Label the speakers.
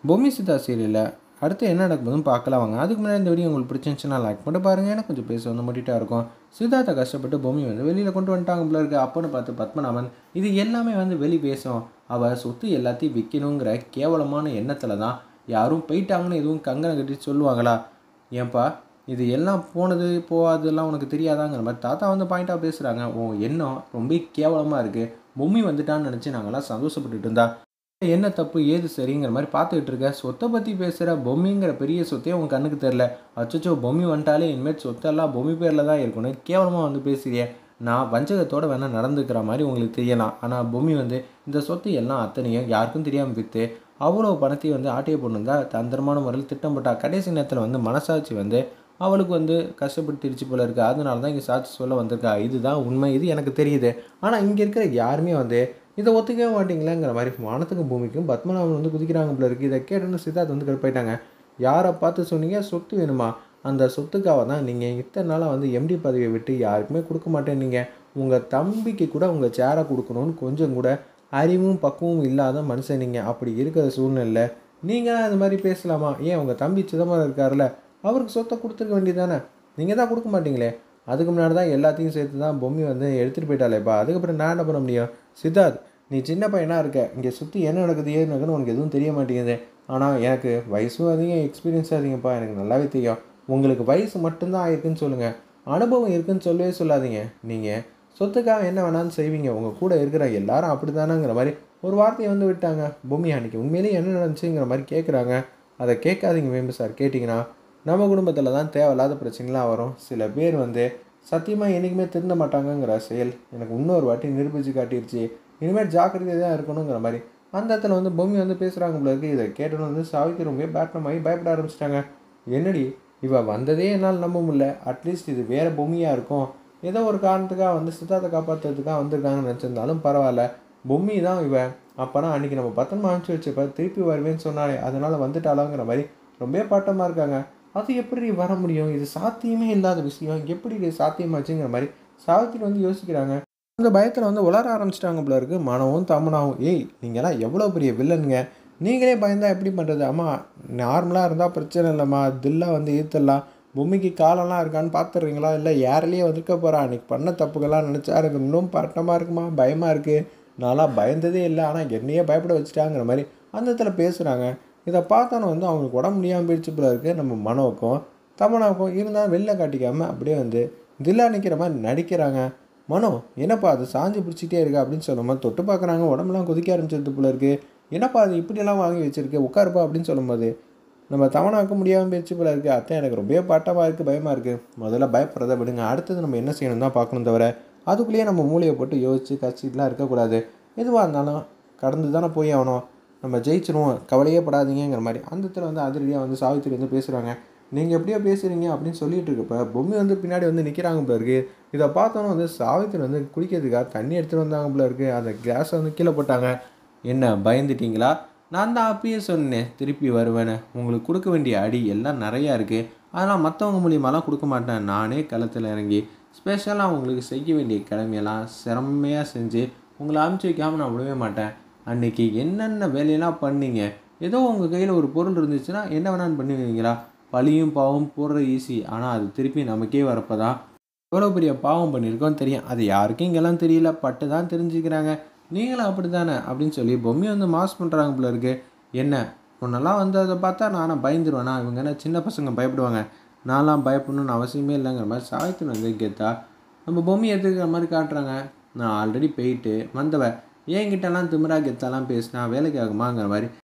Speaker 1: பொம்மி சித்தா சீரியலில் அடுத்து என்ன நடக்குதுன்னு பார்க்கலாம் வாங்க அதுக்கு முன்னாடி இந்த வீடியோ உங்களுக்கு பிடிச்சிருந்துச்சுன்னா லைக் பண்ணிட்டு பாருங்கள் எனக்கு கொஞ்சம் பேச வந்து முடிட்டா இருக்கும் சித்தார்த்தை கஷ்டப்பட்டு பொம்மி வந்து வெளியில் கொண்டு வந்துட்டாங்க போல இருக்கு அப்போன்னு பார்த்து பத்மநாபன் இது எல்லாமே வந்து வெளி பேசும் அவள் சொத்து எல்லாத்தையும் விற்கணுங்கிற கேவலமான எண்ணத்தில் தான் யாரும் போயிட்டாங்கன்னு எதுவும் கங்கனை கட்டி சொல்லுவாங்களா ஏன்பா இது எல்லாம் போனது போகாதெல்லாம் உனக்கு தெரியாதாங்கிற மாதிரி தாத்தா வந்து பாயிண்ட்டாக பேசுகிறாங்க உன் எண்ணம் ரொம்ப கேவலமாக இருக்குது பொம்மி வந்துட்டான்னு நினச்சி நாங்கள்லாம் சந்தோஷப்பட்டுட்டு இருந்தா என்ன தப்பு ஏது சரிங்கிற மாதிரி பார்த்துக்கிட்டு இருக்க சொத்தை பற்றி பேசுகிற பொம்மிங்கிற பெரிய சொத்தே உன் கண்ணுக்கு தெரில அச்சச்சோ பொம்மி வந்துட்டாலே இனிமேல் சொத்தெல்லாம் பொம்மி பேரில் தான் இருக்கணும் கேவலமாக வந்து பேசுறியே நான் வஞ்சகத்தோடு வேணால் நடந்துக்கிற மாதிரி உங்களுக்கு தெரியலாம் ஆனால் பொம்மி வந்து இந்த சொத்து எல்லாம் அத்தனையும் யாருக்கும் தெரியாமல் விற்று அவ்வளோ பணத்தையும் வந்து ஆட்டிய பொண்ணு தான் தந்திரமான முறையில் திட்டமிட்டா கடைசி நேரத்தில் வந்து மனசாட்சி வந்து அவளுக்கு வந்து கஷ்டப்படுத்திருச்சு போல இருக்குது அதனால தான் இங்கே சாட்சி சொல்ல வந்திருக்கா இதுதான் உண்மை இது எனக்கு தெரியுது ஆனால் இங்கே இருக்கிற யாருமே வந்து இதை ஒத்துக்கவே மாட்டீங்களேங்கிற மாதிரி வானத்துக்கும் பூமிக்கும் பத்மநாபன் வந்து குதிக்கிறாங்க போல இருக்குது இதை கேட்டுன்னு சித்தார்த் வந்து கடுப்பாயிட்டாங்க யாரை பார்த்து சொன்னீங்க சொத்து வேணுமா அந்த சொத்துக்காக தான் நீங்கள் இத்தனை நாளாக வந்து எம்டி பதவியை விட்டு யாருக்குமே கொடுக்க மாட்டேன்னீங்க உங்கள் தம்பிக்கு கூட உங்கள் சேரை கொடுக்கணும்னு கொஞ்சம் கூட அறிவும் பக்குவமும் இல்லாத மனுஷன் நீங்கள் அப்படி இருக்கிற சூழ்நிலை நீங்கள் அது மாதிரி பேசலாமா ஏன் உங்கள் தம்பி சிதம்பரம் இருக்கார்ல அவருக்கு சொத்தை கொடுத்துருக்க வேண்டியதானே நீங்கள் தான் கொடுக்க மாட்டீங்களே அதுக்கு முன்னாடி தான் எல்லாத்தையும் சேர்த்து தான் பொம்மி வந்து எடுத்துகிட்டு போயிட்டாலேப்பா அதுக்கப்புறம் நான் என்ன பண்ண முடியும் சித்தார்த் நீ சின்ன பையனாக இருக்க இங்கே சுற்றி என்ன நடக்குது ஏது நடக்குதுன்னு உனக்கு எதுவும் தெரிய மாட்டேங்குது ஆனால் எனக்கு வயசும் அதிகம் எக்ஸ்பீரியன்ஸும் அதிகம்ப்பா எனக்கு நல்லாவே தெரியும் உங்களுக்கு வயசு மட்டும்தான் ஆயிருக்குன்னு சொல்லுங்கள் அனுபவம் இருக்குன்னு சொல்லவே சொல்லாதீங்க நீங்கள் சொத்துக்காக என்ன வேணாலும் செய்வீங்க உங்கள் கூட இருக்கிற எல்லாரும் அப்படி தானேங்கிற மாதிரி ஒரு வார்த்தையை வந்து விட்டாங்க பொம்மி அன்னைக்கு உண்மையிலேயே என்ன நடந்துச்சுங்கிற மாதிரி கேட்குறாங்க அதை கேட்காதீங்க வேம்பு சார் கேட்டிங்கன்னா நம்ம குடும்பத்தில் தான் தேவையில்லாத பிரச்சனைலாம் வரும் சில பேர் வந்து சத்தியமாக என்றைக்குமே திருந்த மாட்டாங்கங்கிற செயல் எனக்கு இன்னொரு வாட்டி நிரூபித்து காட்டிடுச்சு இனிமேல் ஜாக்கிரதையாக தான் இருக்கணுங்கிற மாதிரி அந்த இடத்துல வந்து பொம்மி வந்து பேசுகிறாங்க போல இருக்கு இதை கேட்டோன்னு வந்து சாவிக்கு ரொம்ப பேட்டமாகி பயப்பட ஆரம்பிச்சிட்டாங்க என்னடி இவ வந்ததே என்னால் நம்ப முடியல அட்லீஸ்ட் இது வேறு பொம்மியாக இருக்கும் ஏதோ ஒரு காரணத்துக்காக வந்து சித்தார்த்தை காப்பாற்றுறதுக்காக வந்திருக்காங்கன்னு நினச்சிருந்தாலும் பரவாயில்ல பொம்மி தான் இவ அப்போனா அன்றைக்கி நம்ம பத்திரமா அனுப்பிச்சி வச்சப்ப திருப்பி வருவேன்னு சொன்னாலே அதனால் வந்துட்டாலாங்கிற மாதிரி ரொம்ப பாட்டமாக இருக்காங்க அது எப்படி வர முடியும் இது சாத்தியமே இல்லாத விஷயம் எப்படி இது சாத்தியமாச்சுங்கிற மாதிரி சாவித்திரி வந்து யோசிக்கிறாங்க அந்த பயத்தில் வந்து உளர ஆரம்பிச்சிட்டாங்க போல இருக்கு மனவும் தமனாவும் ஏய் நீங்களாம் எவ்வளோ பெரிய வில்லனுங்க நீங்களே பயந்தா எப்படி பண்ணுறது அம்மா நார்மலாக இருந்தால் பிரச்சனை இல்லைம்மா தில்லாக வந்து ஈர்த்தலாம் பொம்மிக்கு காலம்லாம் இருக்கான்னு பார்த்துடுறீங்களா இல்லை யாரிலேயே வந்துருக்க போகிறா அன்றைக்கி பண்ண தப்புகள்லாம் நினச்சா எனக்கு இன்னும் பரட்டமாக இருக்குமா பயமாக இருக்குது நான்லாம் பயந்ததே இல்லை ஆனால் என்னையே பயப்பட வச்சுட்டாங்கிற மாதிரி அந்த இடத்துல பேசுகிறாங்க இதை பார்த்தோன்னு வந்து அவங்களுக்கு உடம்பு முடியாமல் போயிடுச்சு போல இருக்குது நம்ம மனோவுக்கும் தமனாவுக்கும் இருந்தாலும் வெளில காட்டிக்காமல் அப்படியே வந்து தில்லா நிற்கிற மாதிரி நடிக்கிறாங்க மனோ என்னப்பா அது சாஞ்சு பிடிச்சிட்டே இருக்கு அப்படின்னு சொல்லும்போது தொட்டு பார்க்குறாங்க உடம்புலாம் கொதிக்க ஆரம்பிச்சது போல இருக்குது என்னப்பா அது இப்படியெல்லாம் வாங்கி வச்சிருக்கு உட்காருப்பா அப்படின்னு சொல்லும்போது நம்ம தவணாக்க முடியாமல் போயிடுச்சு போல இருக்குது அத்தை எனக்கு ரொம்ப பாட்டமாக இருக்குது பயமாக இருக்குது முதல்ல பயப்படுறத விடுங்க அடுத்தது நம்ம என்ன செய்யணும் தான் பார்க்கணும் தவிர அதுக்குள்ளேயே நம்ம மூளையை போட்டு யோசிச்சு கட்சிலாம் இருக்கக்கூடாது எதுவாக இருந்தாலும் கடந்து தானே போய் ஆகணும் நம்ம ஜெயிச்சிருவோம் கவலையே படாதீங்கிற மாதிரி அந்த இடத்துல வந்து அதிரடியாக வந்து சாவித்திரி வந்து பேசுகிறாங்க நீங்கள் எப்படியோ பேசுகிறீங்க அப்படின்னு சொல்லிட்டு இருக்கப்ப பொம்மை வந்து பின்னாடி வந்து நிற்கிறாங்க போல இருக்கு இதை பார்த்தோன்னே வந்து சாவித்திரி வந்து குடிக்கிறதுக்காக தண்ணி எடுத்துகிட்டு வந்தாங்க போல இருக்கு அந்த கிளாஸை வந்து கீழே போட்டாங்க என்ன பயந்துட்டீங்களா நான் தான் அப்பயே சொன்னேன் திருப்பி வருவேன்னு உங்களுக்கு கொடுக்க வேண்டிய அடி எல்லாம் நிறையா இருக்குது அதெல்லாம் மற்றவங்க மூலியமாலாம் கொடுக்க மாட்டேன் நானே களத்தில் இறங்கி ஸ்பெஷலாக உங்களுக்கு செய்ய வேண்டிய கடமையெல்லாம் சிரமையாக செஞ்சு உங்களை அனுப்பிச்சி வைக்காமல் நான் விடவே மாட்டேன் அன்னைக்கு என்னென்ன வேலையெல்லாம் பண்ணீங்க ஏதோ உங்கள் கையில் ஒரு பொருள் இருந்துச்சுன்னா என்ன வேணாலும் பண்ணுவீங்களா பழியும் பாவம் போடுறது ஈஸி ஆனால் அது திருப்பி நமக்கே வரப்போ தான் எவ்வளோ பெரிய பாவம் பண்ணியிருக்கோம் தெரியும் அது யாருக்கும் இங்கெல்லாம் தெரியல பட்டு தான் தெரிஞ்சுக்கிறாங்க நீங்களும் அப்படி தானே அப்படின்னு சொல்லி பொம்மையை வந்து மாஸ் பண்ணுறாங்க போல இருக்கு என்ன உன்னெல்லாம் வந்து அதை பார்த்தா நானும் பயந்துருவேனா இவங்க என்ன சின்ன பசங்க பயப்படுவாங்க நான்லாம் பயப்படணும்னு அவசியமே இல்லைங்கிற மாதிரி சாவித்திரி வந்து கெத்தா நம்ம பொம்மையை எடுத்துக்கிற மாதிரி காட்டுறாங்க நான் ஆல்ரெடி போயிட்டு வந்தவ என்கிட்டலாம் திமிரா கெத்தாலாம் பேசினா வேலைக்கு ஆகுமாங்கிற மாதிரி